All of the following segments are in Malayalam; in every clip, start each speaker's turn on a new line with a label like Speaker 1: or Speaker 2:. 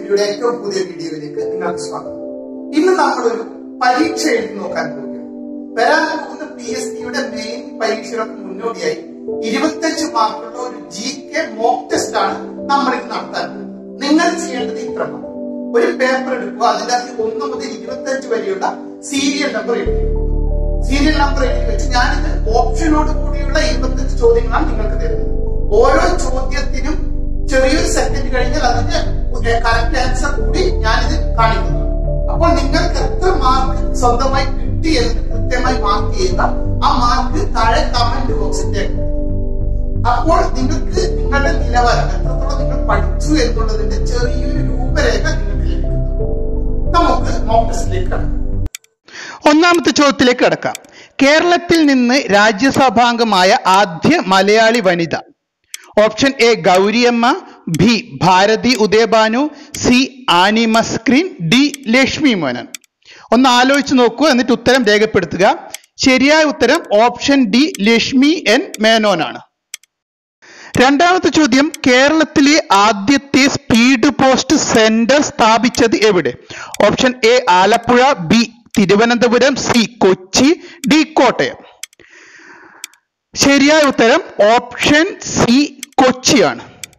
Speaker 1: ടിവിയുടെ ഏറ്റവും പുതിയ വീഡിയോയിലേക്ക് നിങ്ങൾക്ക് സ്വാഗതം ഇന്ന് നമ്മളൊരു പരീക്ഷ എഴുതി നോക്കാൻ പോവുകയാണ് വരാൻ പോകുന്ന പി എസ് സിയുടെ മെയിൻ പരീക്ഷകൾക്ക് മുന്നോടിയായി ഇരുപത്തഞ്ച് മാർക്കുള്ള ഒരു ജി കെ മോക്ക് ടെസ്റ്റ് ആണ് നമ്മൾ ഇന്ന് നടത്താൻ പോകുന്നത് നിങ്ങൾ ചെയ്യേണ്ടത് ഇത്രമാണ് ഒരു പേപ്പർ എടുക്കുക അതിന്റെ അകത്ത് ഒന്ന് മുതൽ ഇരുപത്തഞ്ച് വരെയുള്ള സീരിയൽ നമ്പർ എഴുതി സീരിയൽ നമ്പർ എഴുതി വെച്ച് ഞാനിത് ഓപ്ഷനോട് കൂടിയുള്ള ഇരുപത്തഞ്ച് ചോദ്യങ്ങളാണ് നിങ്ങൾക്ക് തരുന്നത് ഓരോ ചോദ്യത്തിനും ചെറിയൊരു സെക്കൻഡ് കഴിഞ്ഞാൽ അതിന്റെ കറക്റ്റ് ആൻസർ കൂടി ഞാനിത് കാണിക്കുന്നു അപ്പോൾ നിങ്ങൾക്ക് എത്ര മാർക്ക് സ്വന്തമായി കിട്ടി എന്ന് കൃത്യമായി മാർക്ക് ചെയ്യുക ആ മാർക്ക് താഴെ കമന്റ് ബോക്സിൽ രേഖപ്പെടുത്തുക അപ്പോൾ നിങ്ങൾക്ക് നിങ്ങളുടെ നിലവാരം എത്രത്തോളം നിങ്ങൾ പഠിച്ചു എന്നുള്ളതിന്റെ ചെറിയൊരു രൂപരേഖ നിങ്ങൾക്ക് ലഭിക്കുന്നു നമുക്ക് മോക്ക് ടെസ്റ്റിലേക്ക് കടക്കാം
Speaker 2: ഒന്നാമത്തെ ചോദ്യത്തിലേക്ക് കടക്കാം കേരളത്തിൽ നിന്ന് രാജ്യസഭാംഗമായ ആദ്യ മലയാളി വനിത option A Gauriamma B Bharathi Udayabhanu C Annie Mascarene D Lakshmi Menon ഒന്ന് ആലോചിച്ച് നോക്കൂ എന്നിട്ട് ഉത്തരം രേഖപ്പെടുത്തുക ശരിയായ ഉത്തരം ഓപ്ഷൻ ഡി ലക്ഷ്മി എൻ മേനോനാണ് രണ്ടാമത്തെ ചോദ്യം കേരളത്തിലെ ആദ്യത്തെ സ്പീഡ് പോസ്റ്റ് സെന്റർ സ്ഥാപിച്ചത് എവിടെ option A Alappuzha B Thiruvananthapuram C Kochi D Kottayam ശരിയായ ഉത്തരം ഓപ്ഷൻ സി കൊച്ചിയാണ്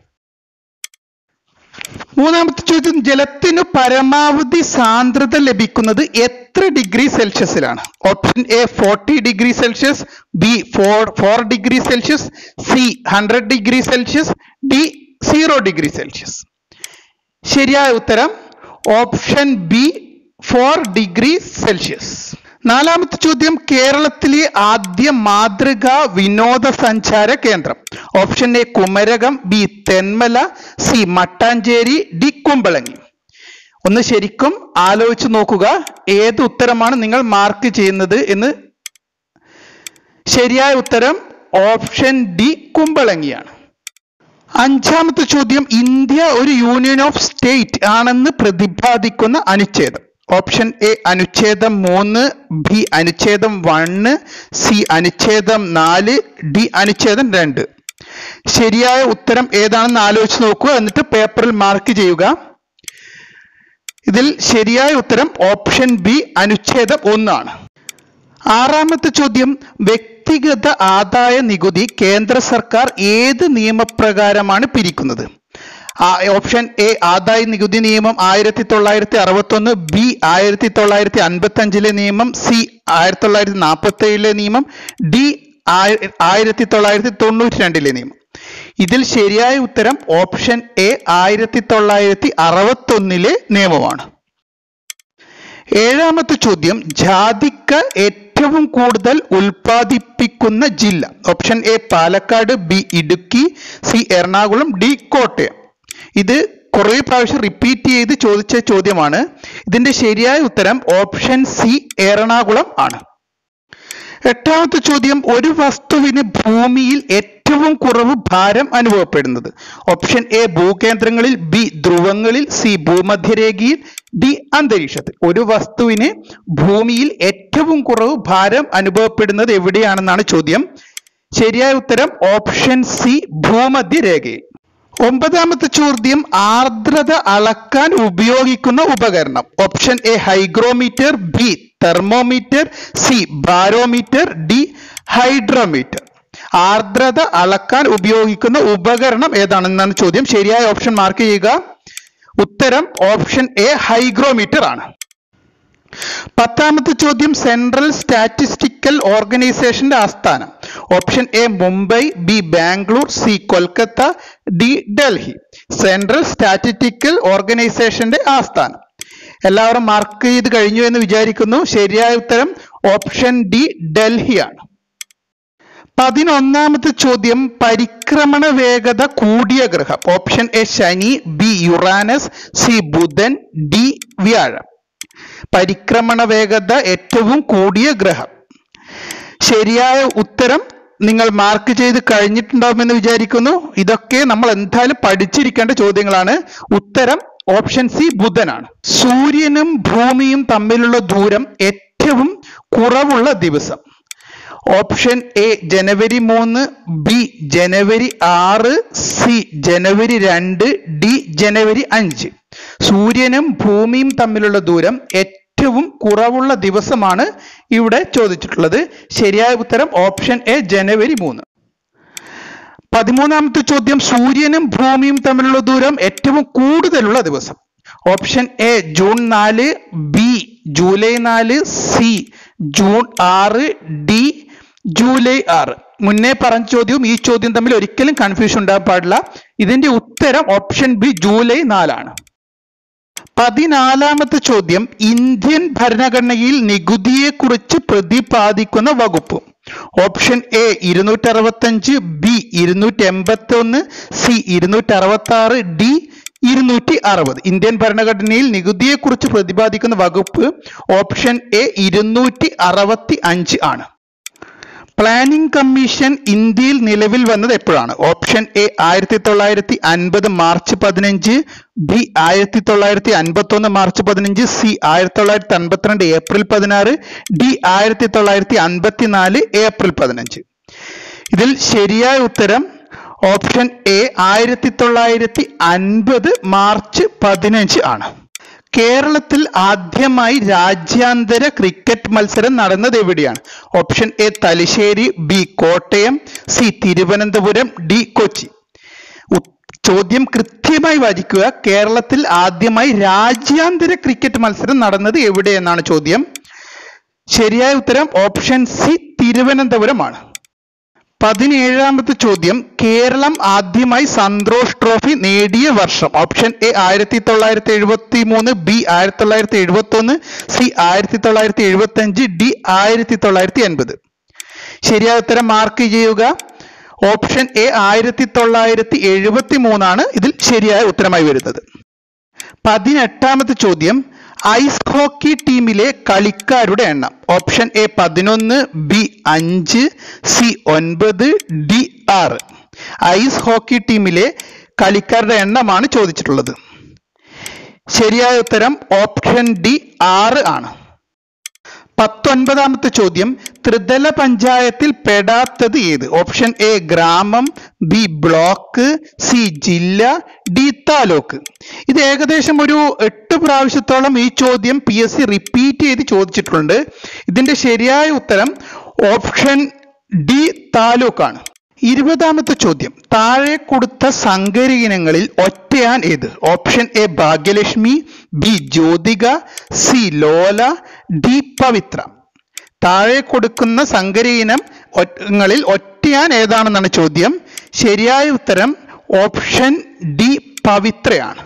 Speaker 2: മൂന്നാമത്തെ ചോദ്യം ജലത്തിന് പരമാവധി സാന്ദ്രത ലഭിക്കുന്നത് എത്ര ഡിഗ്രി സെൽഷ്യസിലാണ് option A forty degree Celsius B four four degree Celsius C hundred degree Celsius D zero degree Celsius ശരിയായ ഉത്തരം option B four degree Celsius നാലാമത്തെ ചോദ്യം കേരളത്തിലെ ആദ്യ മാതൃകാ വിനോദസഞ്ചാര കേന്ദ്രം option A Kumarakom B Thenmala C Mattancherry D Kumbalangi ഒന്ന് ശരിക്കും ആലോചിച്ച് നോക്കുക ഏത് ഉത്തരമാണ് നിങ്ങൾ മാർക്ക് ചെയ്യുന്നത് എന്ന് ശരിയായ ഉത്തരം ഓപ്ഷൻ ഡി കുമ്പളങ്ങിയാണ് അഞ്ചാമത്തെ ചോദ്യം ഇന്ത്യ ഒരു യൂണിയൻ ഓഫ് സ്റ്റേറ്റ് ആണെന്ന് പ്രതിപാദിക്കുന്ന അനുച്ഛേദം ഓപ്ഷൻ എ അനുച്ഛേദം മൂന്ന് ബി അനുച്ഛേദം വണ്ണ് സി അനുച്ഛേദം നാല് ഡി അനുച്ഛേദം രണ്ട് ശരിയായ ഉത്തരം ഏതാണെന്ന് ആലോചിച്ച് നോക്കുക എന്നിട്ട് പേപ്പറിൽ മാർക്ക് ചെയ്യുക ഇതിൽ ശരിയായ ഉത്തരം ഓപ്ഷൻ ബി അനുച്ഛേദം ഒന്നാണ് ആറാമത്തെ ചോദ്യം വ്യക്തിഗത ആദായ നികുതി കേന്ദ്ര സർക്കാർ ഏത് നിയമപ്രകാരമാണ് പിരിക്കുന്നത് ആ, ഓപ്ഷൻ എ ആദായ നികുതി നിയമം ആയിരത്തി തൊള്ളായിരത്തി അറുപത്തി ഒന്ന് ബി ആയിരത്തി തൊള്ളായിരത്തി അൻപത്തി അഞ്ചിലെ നിയമം സി ആയിരത്തി തൊള്ളായിരത്തി നാൽപ്പത്തി ഏഴിലെ നിയമം ഡി ആയി- ആയിരത്തി തൊള്ളായിരത്തി തൊണ്ണൂറ്റി രണ്ടിലെ നിയമം ഇതിൽ ശരിയായ ഉത്തരം ഓപ്ഷൻ എ ആയിരത്തി തൊള്ളായിരത്തി അറുപത്തി ഒന്നിലെ നിയമമാണ് ഏഴാമത്തെ ചോദ്യം ജാതിക്ക ഏറ്റവും കൂടുതൽ ഉൽപ്പാദിപ്പിക്കുന്ന ജില്ല option A Palakkad B Idukki C Ernakulam D Kottayam ഇത് കുറേ പ്രാവശ്യം റിപ്പീറ്റ് ചെയ്ത് ചോദിച്ച ചോദ്യമാണ് ഇതിന്റെ ശരിയായ ഉത്തരം ഓപ്ഷൻ സി എറണാകുളം ആണ് എട്ടാമത്തെ ചോദ്യം ഒരു വസ്തുവിന് ഭൂമിയിൽ ഏറ്റവും കുറവ് ഭാരം അനുഭവപ്പെടുന്നത് ഓപ്ഷൻ എ ഭൂകേന്ദ്രങ്ങളിൽ ബി ധ്രുവങ്ങളിൽ സി ഭൂമധ്യരേഖയിൽ ഡി അന്തരീക്ഷത്തിൽ ഒരു വസ്തുവിന് ഭൂമിയിൽ ഏറ്റവും കുറവ് ഭാരം അനുഭവപ്പെടുന്നത് എവിടെയാണെന്നാണ് ചോദ്യം ശരിയായ ഉത്തരം ഓപ്ഷൻ സി ഭൂമധ്യരേഖയിൽ ഒമ്പതാമത്തെ ചോദ്യം ആർദ്രത അളക്കാൻ ഉപയോഗിക്കുന്ന ഉപകരണം option A hygrometer B thermometer C barometer D hydrometer ആർദ്രത അളക്കാൻ ഉപയോഗിക്കുന്ന ഉപകരണം ഏതാണെന്നാണ് ചോദ്യം ശരിയായ ഓപ്ഷൻ മാർക്ക് ചെയ്യുക ഉത്തരം ഓപ്ഷൻ എ ഹൈഗ്രോമീറ്റർ ആണ് പത്താമത്തെ ചോദ്യം സെൻട്രൽ സ്റ്റാറ്റിസ്റ്റിക്കൽ ഓർഗനൈസേഷന്റെ ആസ്ഥാനം option A Mumbai B Bangalore C Kolkata D Delhi central statistical ഓർഗനൈസേഷന്റെ ആസ്ഥാനം എല്ലാവരും മാർക്ക് ചെയ്ത് കഴിഞ്ഞു എന്ന് വിചാരിക്കുന്നു ശരിയായ ഉത്തരം ഓപ്ഷൻ ഡി ഡൽഹിയാണ് പതിനൊന്നാമത്തെ ചോദ്യം പരിക്രമണ വേഗത കൂടിയ ഗ്രഹം ഓപ്ഷൻ എ ശനി ബി യുറാനസ് സി ബുധൻ ഡി വ്യാഴം പരിക്രമണ വേഗത ഏറ്റവും കൂടിയ ഗ്രഹം ശരിയായ ഉത്തരം നിങ്ങൾ മാർക്ക് ചെയ്ത് കഴിഞ്ഞിട്ടുണ്ടാവുമെന്ന് വിചാരിക്കുന്നു ഇതൊക്കെ നമ്മൾ എന്തായാലും പഠിച്ചിരിക്കേണ്ട ചോദ്യങ്ങളാണ് ഉത്തരം ഓപ്ഷൻ സി ബുധനാണ് സൂര്യനും ഭൂമിയും തമ്മിലുള്ള ദൂരം ഏറ്റവും കുറവുള്ള ദിവസം ഓപ്ഷൻ എ ജനുവരി മൂന്ന് ബി ജനുവരി ആറ് സി ജനുവരി രണ്ട് ഡി ജനുവരി അഞ്ച് സൂര്യനും ഭൂമിയും തമ്മിലുള്ള ദൂരം ഏറ്റവും കുറവുള്ള ദിവസമാണ് ഇവിടെ ചോദിച്ചിട്ടുള്ളത് ശരിയായ ഉത്തരം ഓപ്ഷൻ എ ജനുവരി മൂന്ന് പതിമൂന്നാമത്തെ ചോദ്യം സൂര്യനും ഭൂമിയും തമ്മിലുള്ള ദൂരം ഏറ്റവും കൂടുതലുള്ള ദിവസം ഓപ്ഷൻ എ ജൂൺ നാല് ബി ജൂലൈ നാല് സി ജൂൺ ആറ് ഡി ജൂലൈ ആറ് മുന്നേ പറഞ്ഞ ചോദ്യവും ഈ ചോദ്യം തമ്മിൽ ഒരിക്കലും കൺഫ്യൂഷൻ ഉണ്ടാകാൻ പാടില്ല ഇതിന്റെ ഉത്തരം ഓപ്ഷൻ ബി ജൂലൈ നാലാണ് പതിനാലാമത്തെ ചോദ്യം ഇന്ത്യൻ ഭരണഘടനയിൽ നികുതിയെക്കുറിച്ച് പ്രതിപാദിക്കുന്ന വകുപ്പ് ഓപ്ഷൻ എ ഇരുന്നൂറ്റി അറുപത്തഞ്ച് ബി ഇരുന്നൂറ്റി എൺപത്തി ഒന്ന് സി ഇരുന്നൂറ്റി അറുപത്തി ആറ് ഡി ഇരുന്നൂറ്റി അറുപത് ഇന്ത്യൻ ഭരണഘടനയിൽ നികുതിയെക്കുറിച്ച് പ്രതിപാദിക്കുന്ന വകുപ്പ് ഓപ്ഷൻ എ ഇരുന്നൂറ്റി അറുപത്തി അഞ്ച് ആണ് പ്ലാനിംഗ് കമ്മീഷൻ ഇന്ത്യയിൽ നിലവിൽ വന്നത് എപ്പോഴാണ് ഓപ്ഷൻ എ ആയിരത്തി തൊള്ളായിരത്തി അൻപത് മാർച്ച് പതിനഞ്ച് ബി ആയിരത്തി തൊള്ളായിരത്തി അൻപത്തി ഒന്ന് മാർച്ച് പതിനഞ്ച് സി ആയിരത്തി തൊള്ളായിരത്തി അൻപത്തിരണ്ട് ഏപ്രിൽ പതിനാറ് ഡി ആയിരത്തി തൊള്ളായിരത്തി അൻപത്തിനാല് ഏപ്രിൽ പതിനഞ്ച് ഇതിൽ ശരിയായ ഉത്തരം ഓപ്ഷൻ എ ആയിരത്തി തൊള്ളായിരത്തി അൻപത് മാർച്ച് പതിനഞ്ച് ആണ് കേരളത്തിൽ ആദ്യമായി രാജ്യാന്തര ക്രിക്കറ്റ് മത്സരം നടന്നത് എവിടെയാണ് option A Thalassery B Kottayam C Thiruvananthapuram D Kochi ഉ- ചോദ്യം കൃത്യമായി വായിക്കുക കേരളത്തിൽ ആദ്യമായി രാജ്യാന്തര ക്രിക്കറ്റ് മത്സരം നടന്നത് എവിടെയെന്നാണ് ചോദ്യം ശരിയായ ഉത്തരം ഓപ്ഷൻ സി തിരുവനന്തപുരമാണ് പതിനേഴാമത്തെ ചോദ്യം കേരളം ആദ്യമായി സന്തോഷ് ട്രോഫി നേടിയ വർഷം ഓപ്ഷൻ എ ആയിരത്തി തൊള്ളായിരത്തി എഴുപത്തി മൂന്ന് ബി ആയിരത്തി തൊള്ളായിരത്തി എഴുപത്തി ഒന്ന് സി ആയിരത്തി തൊള്ളായിരത്തി എഴുപത്തി അഞ്ച് ഡി ആയിരത്തി തൊള്ളായിരത്തി എൺപത് ശരിയായ ഉത്തരം മാർക്ക് ചെയ്യുക ഓപ്ഷൻ എ ആയിരത്തി തൊള്ളായിരത്തി എഴുപത്തി മൂന്നാണ് ഇതിൽ ശരിയായ ഉത്തരമായി വരുന്നത് പതിനെട്ടാമത്തെ ചോദ്യം ഐസ് ഹോക്കി ടീമിലെ കളിക്കാരുടെ എണ്ണം ഓപ്ഷൻ എ പതിനൊന്ന് ബി അഞ്ച് സി ഒൻപത് ഡി ആറ് ഐസ് ഹോക്കി ടീമിലെ കളിക്കാരുടെ എണ്ണമാണ് ചോദിച്ചിട്ടുള്ളത് ശരിയായ ഉത്തരം ഓപ്ഷൻ ഡി ആറ് ആണ് പത്തൊൻപതാമത്തെ ചോദ്യം ത്രിതല പഞ്ചായത്തിൽ പെടാത്തത് ഏത് ഓപ്ഷൻ എ ഗ്രാമം ബി ബ്ലോക്ക് സി ജില്ല ഡി താലൂക്ക് ഇത് ഏകദേശം ഒരു എട്ട് പ്രാവശ്യത്തോളം ഈ ചോദ്യം പി എസ് സി റിപ്പീറ്റ് ചെയ്ത് ചോദിച്ചിട്ടുണ്ട് ഇതിന്റെ ശരിയായ ഉത്തരം ഓപ്ഷൻ ഡി താലൂക്കാണ് ഇരുപതാമത്തെ ചോദ്യം താഴെ കൊടുത്ത സങ്കര ഇനങ്ങളിൽ ഒറ്റയാൻ ഏത് option A Bhagyalakshmi B Jyothika C Lola D Pavithra താഴെ കൊടുക്കുന്ന സങ്കര ഇനം ഒറ്റങ്ങളിൽ ഒറ്റയാൻ ഏതാണെന്നാണ് ചോദ്യം ശരിയായ ഉത്തരം ഓപ്ഷൻ ഡി പവിത്രയാണ്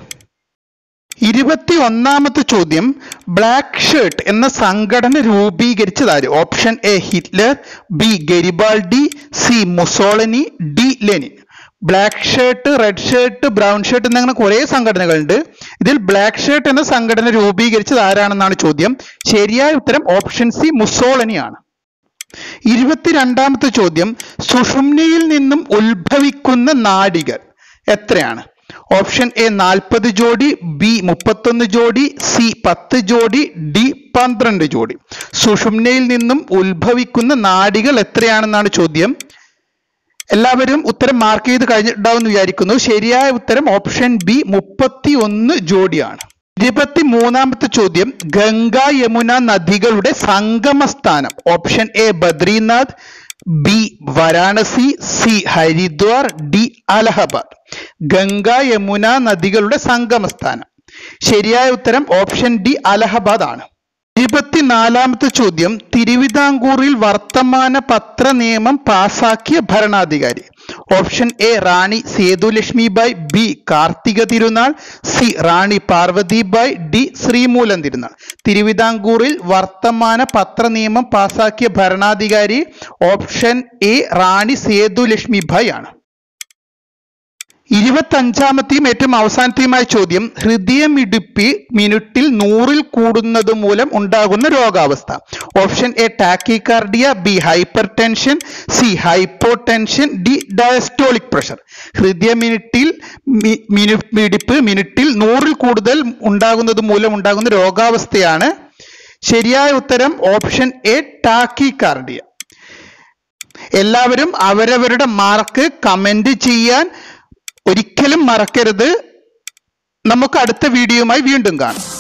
Speaker 2: ഇരുപത്തി ഒന്നാമത്തെ ചോദ്യം ബ്ലാക്ക് ഷർട്ട് എന്ന സംഘടന രൂപീകരിച്ചത് ആര് option A Hitler B Garibaldi C Mussolini D Lenin black shirt red shirt brown shirt എന്നിങ്ങനെ കുറെ സംഘടനകളുണ്ട് ഇതിൽ ബ്ലാക്ക് ഷർട്ട് എന്ന സംഘടന രൂപീകരിച്ചത് ആരാണെന്നാണ് ചോദ്യം ശരിയായ ഉത്തരം ഓപ്ഷൻ സി മുസോളനിയാണ് ഇരുപത്തിരണ്ടാമത്തെ ചോദ്യം സുഷുമ്നയിൽ നിന്നും ഉത്ഭവിക്കുന്ന നാഡികൾ എത്രയാണ് ഓപ്ഷൻ എ നാൽപ്പത് ജോഡി ബി മുപ്പത്തൊന്ന് ജോഡി സി പത്ത് ജോഡി ഡി പന്ത്രണ്ട് ജോഡി സുഷുമ്നയിൽ നിന്നും ഉത്ഭവിക്കുന്ന നാഡികൾ എത്രയാണെന്നാണ് ചോദ്യം എല്ലാവരും ഉത്തരം മാർക്ക് ചെയ്ത് കഴിഞ്ഞിട്ടുണ്ടാവും എന്ന് വിചാരിക്കുന്നു ശരിയായ ഉത്തരം ഓപ്ഷൻ ബി മുപ്പത്തി ഒന്ന് ജോഡിയാണ് ഇരുപത്തി മൂന്നാമത്തെ ചോദ്യം ഗംഗ യമുന നദികളുടെ സംഗമ സ്ഥാനം option A Badrinath B Varanasi C Haridwar D Allahabad Ganga Yamuna നദികളുടെ സംഗമ സ്ഥാനം ശരിയായ ഉത്തരം ഓപ്ഷൻ ഡി അലഹബാദ് ആണ് ഇരുപത്തിനാലാമത്തെ ചോദ്യം തിരുവിതാംകൂറിൽ വർത്തമാന പത്ര നിയമം പാസാക്കിയ ഭരണാധികാരി option A Rani Sethu Lakshmi Bai B Karthika Thirunal C Rani Parvathi Bai D Sree Moolam Thirunal തിരുവിതാംകൂറിൽ വർത്തമാന പത്ര നിയമം പാസാക്കിയ ഭരണാധികാരി ഓപ്ഷൻ എ റാണി സേതുലക്ഷ്മിബായ് ആണ് ഇരുപത്തഞ്ചാമത്തെയും ഏറ്റവും അവസാനത്തെയുമായ ചോദ്യം ഹൃദയമിടിപ്പ് മിനിറ്റിൽ നൂറിൽ കൂടുന്നത് മൂലം ഉണ്ടാകുന്ന രോഗാവസ്ഥ option A tachycardia B hypertension C hypotension D diastolic pressure ഹൃദയ മിനിറ്റിൽ മി- മിനു- മിടിപ്പ് മിനിറ്റിൽ നൂറിൽ കൂടുതൽ ഉണ്ടാകുന്നത് മൂലം ഉണ്ടാകുന്ന രോഗാവസ്ഥയാണ് ശരിയായ ഉത്തരം ഓപ്ഷൻ എ ടാക്കികാർഡിയ എല്ലാവരും അവരവരുടെ മാർക്ക് കമന്റ് ചെയ്യാൻ ഒരിക്കലും മറക്കരുത് നമുക്ക് അടുത്ത വീഡിയോയുമായി വീണ്ടും കാണാം